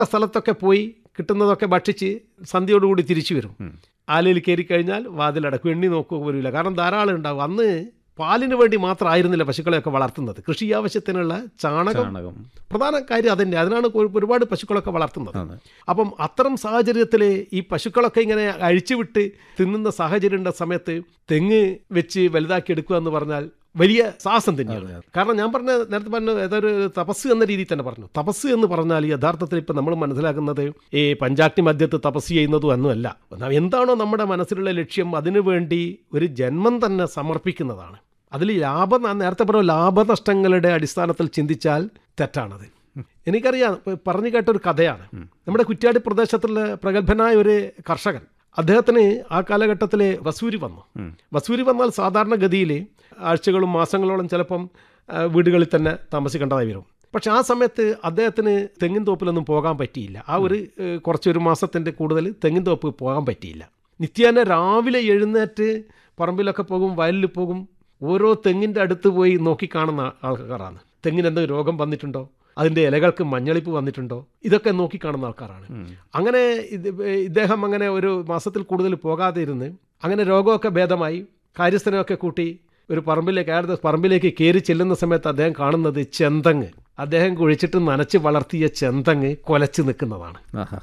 സ്ഥലത്തൊക്കെ പോയി കിട്ടുന്നതൊക്കെ ഭക്ഷിച്ച് സന്ധ്യയോടുകൂടി തിരിച്ചു വരും ആലയിൽ കയറി കഴിഞ്ഞാൽ വാതിലടക്കും എണ്ണി നോക്കുക പോലുമില്ല കാരണം ധാരാളം ഉണ്ടാവും അന്ന് പാലിന് വേണ്ടി മാത്രമായിരുന്നില്ല പശുക്കളെയൊക്കെ വളർത്തുന്നത് കൃഷി ആവശ്യത്തിനുള്ള ചാണകം ചാണകം പ്രധാന കാര്യം അതന്നെ അതിനാണ് ഒരു- ഒരുപാട് പശുക്കളൊക്കെ വളർത്തുന്നത് അതെ അപ്പം അത്തരം സാഹചര്യത്തിൽ ഈ പശുക്കളൊക്കെ ഇങ്ങനെ അഴിച്ചുവിട്ട് തിന്നുന്ന സാഹചര്യമുള്ള സമയത്ത് തെങ്ങ് വെച്ച് വലുതാക്കി എടുക്കുക എന്ന് പറഞ്ഞാൽ വലിയ സാഹസം തന്നെയാണ് കാരണം ഞാൻ പറഞ്ഞ നേരത്തെ പറഞ്ഞ ഏതൊരു തപസ് എന്ന രീതിയിൽ തന്നെ പറഞ്ഞു തപസ് എന്ന് പറഞ്ഞാൽ യഥാർത്ഥത്തിൽ ഇപ്പം നമ്മൾ മനസ്സിലാക്കുന്നത് ഈ പഞ്ചാഗ്നി മധ്യത്ത് തപസ് ചെയ്യുന്നതും ഒന്നുമല്ല എന്നാൽ എന്താണോ നമ്മുടെ മനസ്സിലുള്ള ലക്ഷ്യം അതിനു വേണ്ടി ഒരു ജന്മം തന്നെ സമർപ്പിക്കുന്നതാണ് അതിൽ ലാഭം ഞാൻ നേരത്തെ പറഞ്ഞ ലാഭനഷ്ടങ്ങളുടെ അടിസ്ഥാനത്തിൽ ചിന്തിച്ചാൽ തെറ്റാണത് എനിക്കറിയാം ഇപ്പൊ പറഞ്ഞു കേട്ട ഒരു കഥയാണ് നമ്മുടെ കുറ്റ്യാടി പ്രദേശത്തുള്ള പ്രഗത്ഭനായ ഒരു കർഷകൻ അദ്ദേഹത്തിന് ആ കാലഘട്ടത്തിൽ വസൂരി വന്നു വസൂരി വന്നാൽ സാധാരണഗതിയിൽ ആഴ്ചകളും മാസങ്ങളോളം ചിലപ്പം ആ, വീടുകളിൽ തന്നെ താമസിക്കേണ്ടതായി വരും പക്ഷെ ആ സമയത്ത് അദ്ദേഹത്തിന് തെങ്ങിൻ തോപ്പിലൊന്നും പോകാൻ പറ്റിയില്ല ആ ഒരു ഏഹ്, കുറച്ചൊരു മാസത്തിൻ്റെ കൂടുതൽ തെങ്ങിൻ തോപ്പ് പോകാൻ പറ്റിയില്ല നിത്യേന രാവിലെ എഴുന്നേറ്റ് പറമ്പിലൊക്കെ പോകും വയലിൽ പോകും ഓരോ തെങ്ങിൻ്റെ അടുത്ത് പോയി നോക്കി കാണുന്ന ആൾക്കാരാണ് തെങ്ങിന് എന്തെങ്കിലും രോഗം വന്നിട്ടുണ്ടോ അതിൻ്റെ ഇലകൾക്ക് മഞ്ഞളിപ്പ് വന്നിട്ടുണ്ടോ ഇതൊക്കെ നോക്കി കാണുന്ന ആൾക്കാരാണ് അങ്ങനെ ഇത് ഇദ്ദേഹം അങ്ങനെ ഒരു മാസത്തിൽ കൂടുതൽ പോകാതെ ഇരുന്ന് അങ്ങനെ രോഗമൊക്കെ ഭേദമായി കാര്യസ്ഥനൊക്കെ കൂട്ടി ഒരു പറമ്പിലേക്ക് അയാളുടെ പറമ്പിലേക്ക് കയറി ചെല്ലുന്ന സമയത്ത് അദ്ദേഹം കാണുന്നത് ചെന്തങ്ങ് അദ്ദേഹം കുഴിച്ചിട്ട് നനച്ച് വളർത്തിയ ചെന്തങ്ങ് കൊലച്ച് നിൽക്കുന്നതാണ് ആഹാ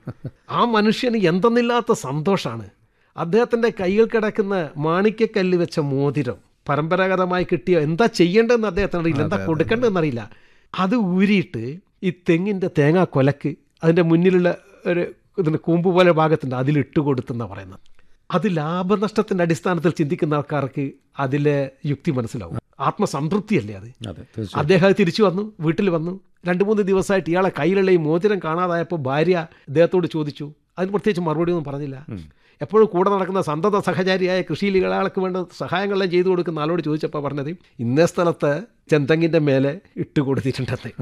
ആ മനുഷ്യന് എന്തെന്നില്ലാത്ത സന്തോഷമാണ് അദ്ദേഹത്തിൻ്റെ കയ്യിൽ കിടക്കുന്ന മാണിക്യക്കല്ല് വെച്ച മോതിരം പരമ്പരാഗതമായി കിട്ടിയ എന്താ ചെയ്യേണ്ടതെന്ന് അദ്ദേഹത്തിന് അറിയില്ല എന്താ കൊടുക്കേണ്ടതെന്ന് അറിയില്ല അത് ഊരിയിട്ട് ഈ തെങ്ങിൻ്റെ തേങ്ങാ കൊലക്ക് അതിൻ്റെ മുന്നിലുള്ള ഒരു ഇതിന് കൂമ്പ് പോലെ ഭാഗത്തുണ്ട് അതിലിട്ട് കൊടുത്തെന്നാണ് പറയുന്നത് അത് ലാഭനഷ്ടത്തിൻ്റെ അടിസ്ഥാനത്തിൽ ചിന്തിക്കുന്ന ആൾക്കാർക്ക് അതിലെ യുക്തി മനസ്സിലാവും ആത്മസംതൃപ്തിയല്ലേ അത് അതെ തീർച്ചയായും അദ്ദേഹം അത് തിരിച്ചു വന്നു വീട്ടിൽ വന്നു രണ്ട് മൂന്ന് ദിവസമായിട്ട് ഇയാളെ കയ്യിലുള്ള ഈ മോതിരം കാണാതായപ്പോൾ ഭാര്യ അദ്ദേഹത്തോട് ചോദിച്ചു അതിന് പ്രത്യേകിച്ച് മറുപടി ഒന്നും പറഞ്ഞില്ല എപ്പോഴും കൂടെ നടക്കുന്ന സന്തത സഹചാരിയായ കൃഷിയിൽ ഇയാൾക്ക് വേണ്ട സഹായങ്ങളെല്ലാം ചെയ്തു കൊടുക്കുന്ന ആളോട് ചോദിച്ചപ്പോൾ പറഞ്ഞത് ഇന്ന സ്ഥലത്ത് ചെന്തങ്ങിൻ്റെ മേലെ ഇട്ട് കൊടുത്തിട്ടുണ്ടെന്ന്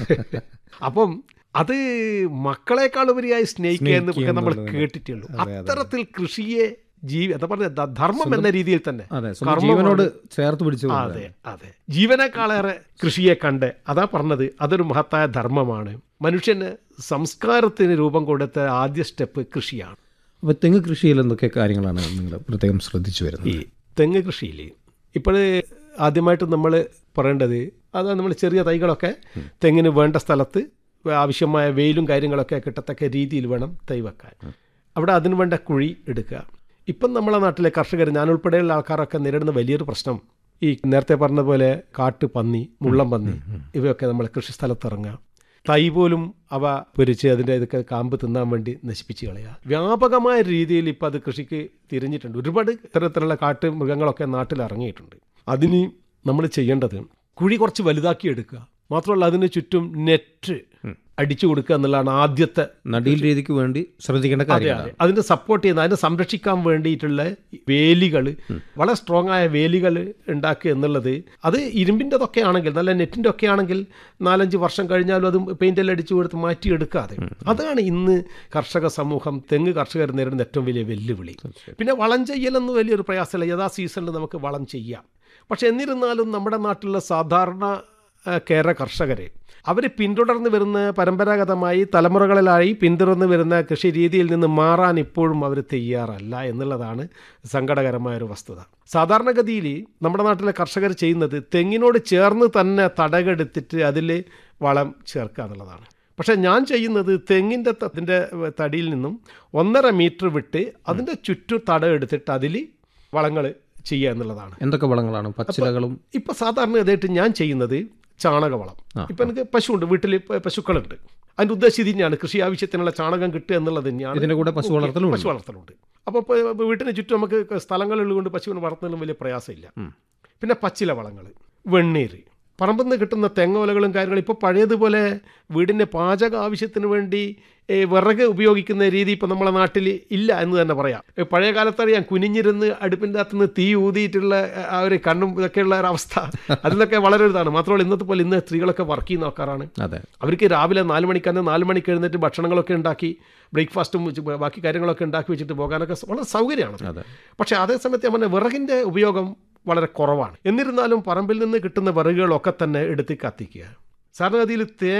അപ്പം അത് മക്കളെക്കാൾ ഉപരിയായി സ്നേഹിക്കുക എന്ന് സ്നേഹിക്കുക നമ്മൾ എന്നുള്ളത്. കേട്ടിട്ടുള്ളൂ അത്തരത്തിൽ കൃഷിയെ ജീവി എന്താ പറഞ്ഞ ധർമ്മം എന്ന രീതിയിൽ തന്നെ അതെ സ്വന്തം കർമ്മമാണ്. ജീവനോട് ചേർത്ത് പിടിച്ചു അതെ അതെ ജീവനേക്കാളേറെ കൃഷിയെ കണ്ട് അതാ പറഞ്ഞത് അതൊരു മഹത്തായ ധർമ്മമാണ് മനുഷ്യന് സംസ്കാരത്തിന് രൂപം കൊടുത്ത ആദ്യ സ്റ്റെപ്പ് കൃഷിയാണ് അപ്പോൾ തെങ്ങ് കൃഷിയിൽ എന്തൊക്കെ കാര്യങ്ങളാണ് നിങ്ങൾ പ്രത്യേകം ശ്രദ്ധിച്ചു വരുന്നത് ഈ തെങ്ങ് കൃഷിയിൽ ഇപ്പോൾ ആദ്യമായിട്ട് നമ്മൾ പറയേണ്ടത് അത് നമ്മൾ ചെറിയ തൈകളൊക്കെ തെങ്ങിന് വേണ്ട സ്ഥലത്ത് ആവശ്യമായ വെയിലും കാര്യങ്ങളൊക്കെ കിട്ടത്തക്ക രീതിയിൽ വേണം തൈ വെക്കാൻ അവിടെ അതിന് വേണ്ട കുഴി എടുക്കുക ഇപ്പം നമ്മളെ നാട്ടിലെ കർഷകർ ഞാനുൾപ്പെടെയുള്ള ആൾക്കാരൊക്കെ നേരിടുന്ന വലിയൊരു പ്രശ്നം ഈ നേരത്തെ പറഞ്ഞ പോലെ കാട്ട് പന്നി മുള്ളം പന്നി ഇവയൊക്കെ നമ്മൾ കൃഷി സ്ഥലത്ത് ഇറങ്ങുക തൈ പോലും അവ പൊരിച്ച് അതിൻ്റെ ഇതൊക്കെ കാമ്പ് തിന്നാൻ വേണ്ടി നശിപ്പിച്ച് കളയുക വ്യാപകമായ രീതിയിൽ ഇപ്പോൾ അത് കൃഷിക്ക് തിരിഞ്ഞിട്ടുണ്ട് ഒരുപാട് ഇത്തരത്തിലുള്ള കാട്ട് മൃഗങ്ങളൊക്കെ നാട്ടിൽ ഇറങ്ങിയിട്ടുണ്ട് അതിന് നമ്മൾ ചെയ്യേണ്ടത് കുഴി കുറച്ച് വലുതാക്കി എടുക്കുക മാത്രമല്ല അതിന് ചുറ്റും നെറ്റ് അടിച്ചു കൊടുക്കുക എന്നുള്ളതാണ് ആദ്യത്തെ നടീൽ രീതിക്ക് വേണ്ടി ശ്രദ്ധിക്കേണ്ട അതെ കാര്യമാണ് അതെ അതിനെ സപ്പോർട്ട് ചെയ്യുന്ന അതിനെ സംരക്ഷിക്കാൻ വേണ്ടിയിട്ടുള്ള വേലികൾ വളരെ സ്ട്രോങ് ആയ വേലികൾ ഉണ്ടാക്കുക എന്നുള്ളത് അത് ഇരുമ്പിൻ്റെതൊക്കെ ആണെങ്കിൽ നല്ല നെറ്റിൻ്റെ ഒക്കെ ആണെങ്കിൽ നാലഞ്ച് വർഷം കഴിഞ്ഞാലും അത് പെയിൻ്റെല്ലാം അടിച്ചു കൊടുത്ത് മാറ്റിയെടുക്കാതെ അതാണ് ഇന്ന് കർഷക സമൂഹം തെങ്ങ് കർഷകർ നേരിടുന്ന ഏറ്റവും വലിയ വെല്ലുവിളി പിന്നെ വളം ചെയ്യലെന്ന് വലിയൊരു പ്രയാസമില്ല യഥാ സീസണിൽ നമുക്ക് വളം ചെയ്യാം പക്ഷെ എന്നിരുന്നാലും നമ്മുടെ നാട്ടിലുള്ള സാധാരണ ആ, കേര കർഷകരെ അവർ പിന്തുടർന്ന് വരുന്ന പരമ്പരാഗതമായി തലമുറകളിലായി പിന്തുടർന്ന് വരുന്ന കൃഷി രീതിയിൽ നിന്ന് മാറാൻ ഇപ്പോഴും അവർ തയ്യാറല്ല എന്നുള്ളതാണ് സങ്കടകരമായ ഒരു വസ്തുത സാധാരണഗതിയിൽ നമ്മുടെ നാട്ടിലെ കർഷകർ ചെയ്യുന്നത് തെങ്ങിനോട് ചേർന്ന് തന്നെ തടകെടുത്തിട്ട് അതിൽ വളം ചേർക്കുക എന്നുള്ളതാണ് പക്ഷേ ഞാൻ ചെയ്യുന്നത് തെങ്ങിൻ്റെ അതിൻ്റെ തടിയിൽ നിന്നും ഒന്നര മീറ്റർ വിട്ട് അതിൻ്റെ ചുറ്റും തടം എടുത്തിട്ട് അതിൽ വളങ്ങൾ ചെയ്യുക എന്നുള്ളതാണ് എന്തൊക്കെ വളങ്ങളാണ് പച്ചിലകളും ഇപ്പൊ സാധാരണ ഇതായിട്ട് ഞാൻ ചെയ്യുന്നത് ചാണകവളം ഇപ്പൊ എനിക്ക് പശുവുണ്ട് വീട്ടിൽ ഇപ്പൊ പശുക്കളുണ്ട് അതിന്റെ ഉദ്ദേശം ഇത് തന്നെയാണ് കൃഷി ആവശ്യത്തിനുള്ള ചാണകം കിട്ടുക എന്നുള്ളത് തന്നെയാണ് ഇതിന്റെ കൂടെ പശു വളർത്തലും ഉണ്ട്. പശു വളർത്തലുണ്ട് അപ്പോൾ ഇപ്പോൾ വീട്ടിന് ചുറ്റും നമുക്ക് സ്ഥലങ്ങളുള്ളതുകൊണ്ട് പശുവിനെ വളർത്തുന്നതിലും വലിയ പ്രയാസമില്ല പിന്നെ പച്ചില വളങ്ങൾ വെണ്ണീര് പറമ്പിൽ നിന്ന് കിട്ടുന്ന തെങ്ങോലകളും കാര്യങ്ങളും ഇപ്പോൾ പഴയതുപോലെ വീടിൻ്റെ പാചക ആവശ്യത്തിന് വേണ്ടി ഏ, വിറക് ഉപയോഗിക്കുന്ന രീതി ഇപ്പോൾ നമ്മളെ നാട്ടിൽ ഇല്ല എന്ന് തന്നെ പറയാം ഏ, പഴയ കാലത്തറിയാം കുനിഞ്ഞിരുന്ന് അടുപ്പിൻ്റെ അകത്ത് നിന്ന് തീ ഊതിയിട്ടുള്ള ഏ, ആ ഒരു കണ്ണും ഇതൊക്കെയുള്ള ഒരു അവസ്ഥ അതിലൊക്കെ വളരെ ഇതാണ് മാത്രമല്ല ഇന്നത്തെ പോലെ ഇന്ന് സ്ത്രീകളൊക്കെ വർക്ക് ചെയ്യുന്ന ആൾക്കാരാണ് അതെ അവർക്ക് രാവിലെ നാല് മണിക്കാണ് നാല് മണിക്ക് എഴുന്നേറ്റ് ഭക്ഷണങ്ങളൊക്കെ ഉണ്ടാക്കി ബ്രേക്ക്ഫാസ്റ്റും വെച്ച് ബാക്കി കാര്യങ്ങളൊക്കെ ഉണ്ടാക്കി വെച്ചിട്ട് പോകാനൊക്കെ വളരെ സൗകര്യമാണ് അതെ പക്ഷേ അതേസമയത്ത് ഞാൻ പറഞ്ഞ വിറകിൻ്റെ ഉപയോഗം വളരെ കുറവാണ് എന്നിരുന്നാലും പറമ്പിൽ നിന്ന് കിട്ടുന്ന വിറകുകളൊക്കെ തന്നെ എടുത്ത് കത്തിക്കുക സാധാരണഗതിയിൽ തേങ്ങ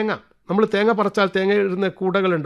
നമ്മൾ തേങ്ങ പറിച്ചാൽ തേങ്ങ ഇടുന്ന കൂടകളുണ്ട്